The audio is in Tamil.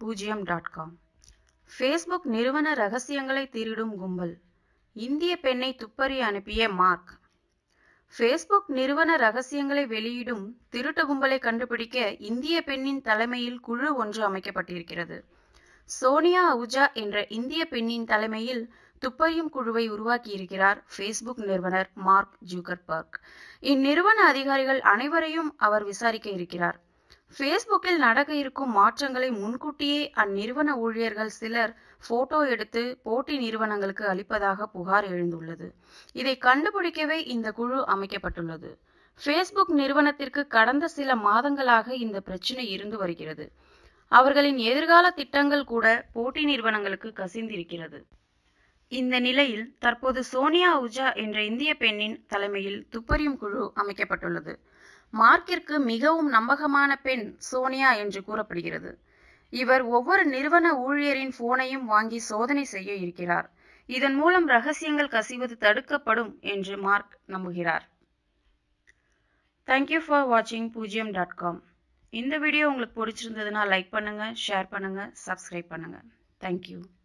பூஜ்ஜியம் டாட் காம் ஃபேஸ்புக் நிறுவன ரகசியங்களை திருடும் கும்பல் இந்திய பெண்ணை துப்பறி அனுப்பிய மார்க் ஃபேஸ்புக் நிறுவன ரகசியங்களை வெளியிடும் திருட்டு கும்பலை கண்டுபிடிக்க இந்திய பெண்ணின் தலைமையில் குழு ஒன்று அமைக்கப்பட்டிருக்கிறது சோனியா அவுஜா என்ற இந்திய பெண்ணின் தலைமையில் துப்பறியும் குழுவை உருவாக்கியிருக்கிறார் ஃபேஸ்புக் நிறுவனர் மார்க் ஜூகர்பர்க் இந்நிறுவன அதிகாரிகள் அனைவரையும் அவர் விசாரிக்க இருக்கிறார் ஃபேஸ்புக்கில் நடக்க இருக்கும் மாற்றங்களை முன்கூட்டியே அந்நிறுவன ஊழியர்கள் சிலர் போட்டோ எடுத்து போட்டி நிறுவனங்களுக்கு அளிப்பதாக புகார் எழுந்துள்ளது இதை கண்டுபிடிக்கவே இந்த குழு அமைக்கப்பட்டுள்ளது ஃபேஸ்புக் நிறுவனத்திற்கு கடந்த சில மாதங்களாக இந்த பிரச்சனை இருந்து வருகிறது அவர்களின் எதிர்கால திட்டங்கள் கூட போட்டி நிறுவனங்களுக்கு கசிந்திருக்கிறது இந்த நிலையில் தற்போது சோனியா உஜா என்ற இந்திய பெண்ணின் தலைமையில் துப்பறியும் குழு அமைக்கப்பட்டுள்ளது மார்க்கிற்கு மிகவும் நம்பகமான பெண் சோனியா என்று கூறப்படுகிறது இவர் ஒவ்வொரு நிறுவன ஊழியரின் போனையும் வாங்கி சோதனை செய்ய இருக்கிறார் இதன் மூலம் ரகசியங்கள் கசிவது தடுக்கப்படும் என்று மார்க் நம்புகிறார் தேங்க்யூ ஃபார் வாட்சிங் பூஜ்ஜியம் டாட் காம் இந்த வீடியோ உங்களுக்கு பிடிச்சிருந்ததுன்னா லைக் பண்ணுங்க ஷேர் பண்ணுங்க சப்ஸ்கிரைப் பண்ணுங்க தேங்க்யூ